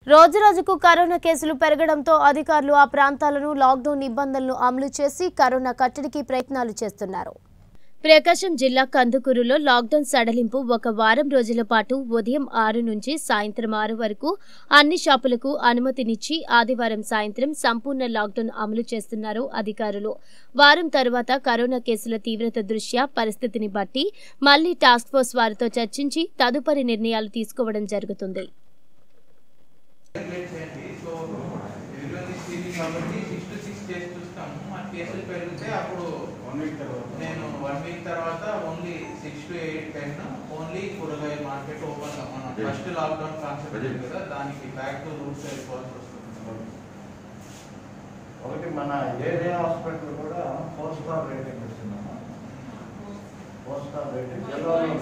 రోజురోజుకు కరోనా కేసులు పెరగడంతో అధికారులు ఆ ప్రాంతాలను లాక్డౌన్ నిబంధనలు అమలు చేసి కరోనా కట్టడికి ప్రయత్నాలు చేస్తున్నారు ప్రకాశం జిల్లా కందుకూరులో లాక్డౌన్ సడలింపు ఒక వారం రోజుల పాటు ఉదయం ఆరు నుంచి సాయంత్రం ఆరు వరకు అన్ని షాపులకు అనుమతినిచ్చి ఆదివారం సాయంత్రం సంపూర్ణ లాక్డౌన్ అమలు చేస్తున్నారు అధికారులు వారం తర్వాత కరోనా కేసుల తీవ్రత దృష్ట్యా పరిస్థితిని బట్టి మళ్లీ టాస్క్ ఫోర్స్ వారితో చర్చించి తదుపరి నిర్ణయాలు తీసుకోవడం జరుగుతుంది క్యాలిక్యులేట్ చేయండి సో ఎవ్రీవన్ ఇస్ ఫీలింగ్ కాబట్టి సిక్స్ టు సిక్స్ చేసి చూస్తాము మన కేసులు పెరిగితే అప్పుడు వన్ వీక్ తర్వాత నేను వన్ వీక్ తర్వాత only six to eight ten only కూరగాయల మార్కెట్ ఓపెన్ మనం Yes. First lockdown concept Yes. ఉంది కదా దానికి బ్యాక్ టు రూట్స్ వెళ్ళిపోవాల్సి వస్తుంది ఒకటి మన ఏరియా హాస్పిటల్ కూడా ఫోర్ స్టార్ రేటింగ్ వచ్చిందమ్మా ఫోర్ స్టార్ రేటింగ్ జనరల్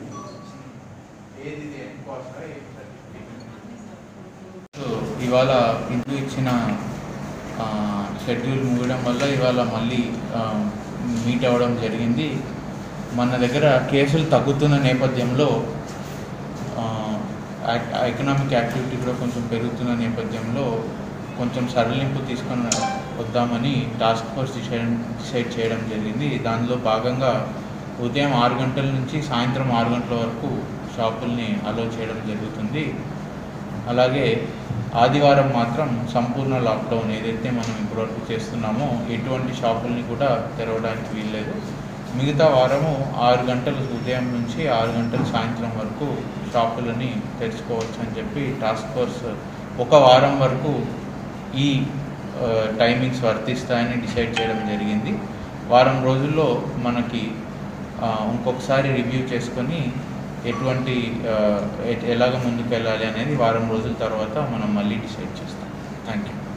ఏది ఇది కాస్ట్ ఏది certificate? సో ఇవాళ ఇందు ఇచ్చిన ఆ, షెడ్యూల్ ముగడం వల్ల ఇవాళ మళ్ళీ ఆ, మీట్ అవ్వడం జరిగింది మన దగ్గర కేసులు తగ్గుతున్న నేపథ్యంలో ఆ, యాక్- ఎకనామిక్ యాక్టివిటీ కూడా కొంచెం పెరుగుతున్న నేపథ్యంలో కొంచెం సడలింపు తీసుకొని వద్దామని టాస్క్ ఫోర్స్ డిసైడ్ డిసైడ్ చేయడం జరిగింది దానిలో భాగంగా ఉదయం ఆరు గంటల నుంచి సాయంత్రం ఆరు గంటల వరకు షాపుల్ని అలో చేయడం జరుగుతుంది అలాగే ఆదివారం మాత్రం సంపూర్ణ లాక్డౌన్ ఏదైతే మనం ఇప్పటివరకు చేస్తున్నామో ఎటువంటి షాపుల్ని కూడా తెరవడానికి వీల్లేదు మిగతా వారము ఆరు గంటలు ఉదయం నుంచి ఆరు గంటలు సాయంత్రం వరకు షాపులని తెరుచుకోవచ్చు అని చెప్పి టాస్క్ ఫోర్స్ ఒక వారం వరకు ఈ ఆ, టైమింగ్స్ వర్తిస్తాయని డిసైడ్ చేయడం జరిగింది వారం రోజుల్లో మనకి ఆ, ఇంకొకసారి రివ్యూ చేసుకొని ఎటువంటి ఆ, ఎ- ఎలాగ ముందుకు వెళ్ళాలి అనేది వారం రోజుల తర్వాత మనం మళ్ళీ డిసైడ్ చేస్తాం థ్యాంక్ యూ